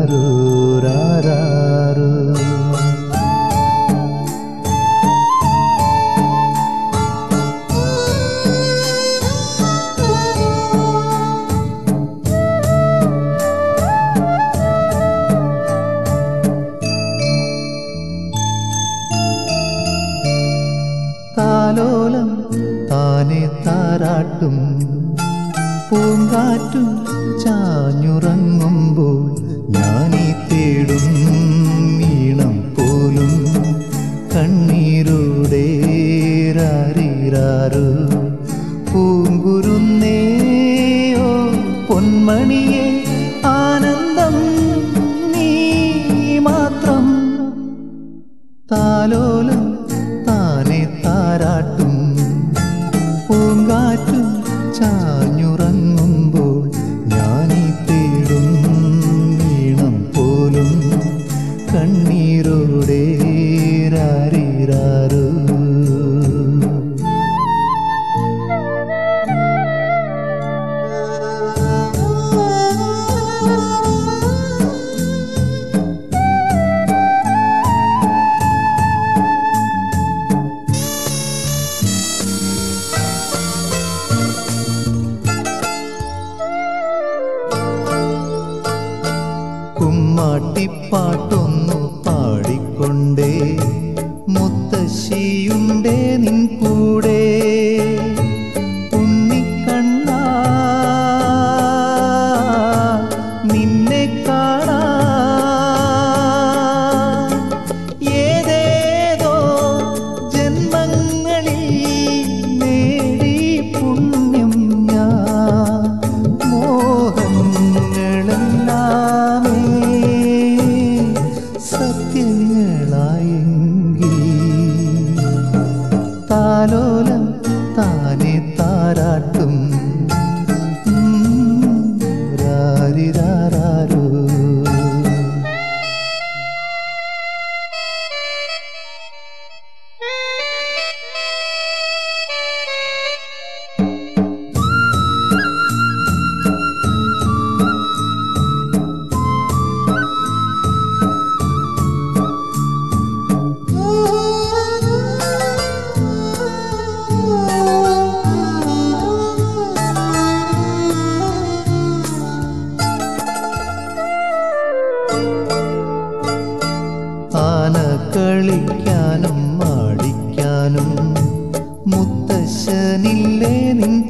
രാരാരോ രാരാരോ താലോലം താനെ താരാട്ടും പൂങ്കാറ്റും ചാഞ്ഞുറങ്ങുമ്പോൾ ഞാനീ തേടും ഈണം പോലും കണ്ണീരോടെ രാരിരാരോ പൂങ്കുരുന്നേയോ പൊന്മണിയെ ആനന്ദം നീ മാത്രം താലോലം താനെ താരാട്ടും പൂങ്കാറ്റും ചാഞ്ഞുറങ്ങുമ്പോൾ ഞാനീ തേടും ഈണം പോലും കണ്ണീരോടെ രാരിരാരോ കുമ്മാട്ടിപ്പാട്ടൊന്നു പാടിക്കൊണ്ടേ മുത്തശ്ശിയുണ്ടേ നിൻ കൂടെ ഉണ്ണിക്കണ്ണ നിന്നെ കാണാ ഏതേതോ ജന്മങ്ങളിൽ നേടി പുണ്യം ഞാൻ മോഹങ്ങളെല്ലാമേ സത്യങ്ങളായെങ്കിൽ താലോലം താനെ താരാട്ടും ഉം, രാരിരാരാരോ ആന കളിക്കാനും മാടിക്കാനും മുത്തശ്ശനില്ലേ നിൻ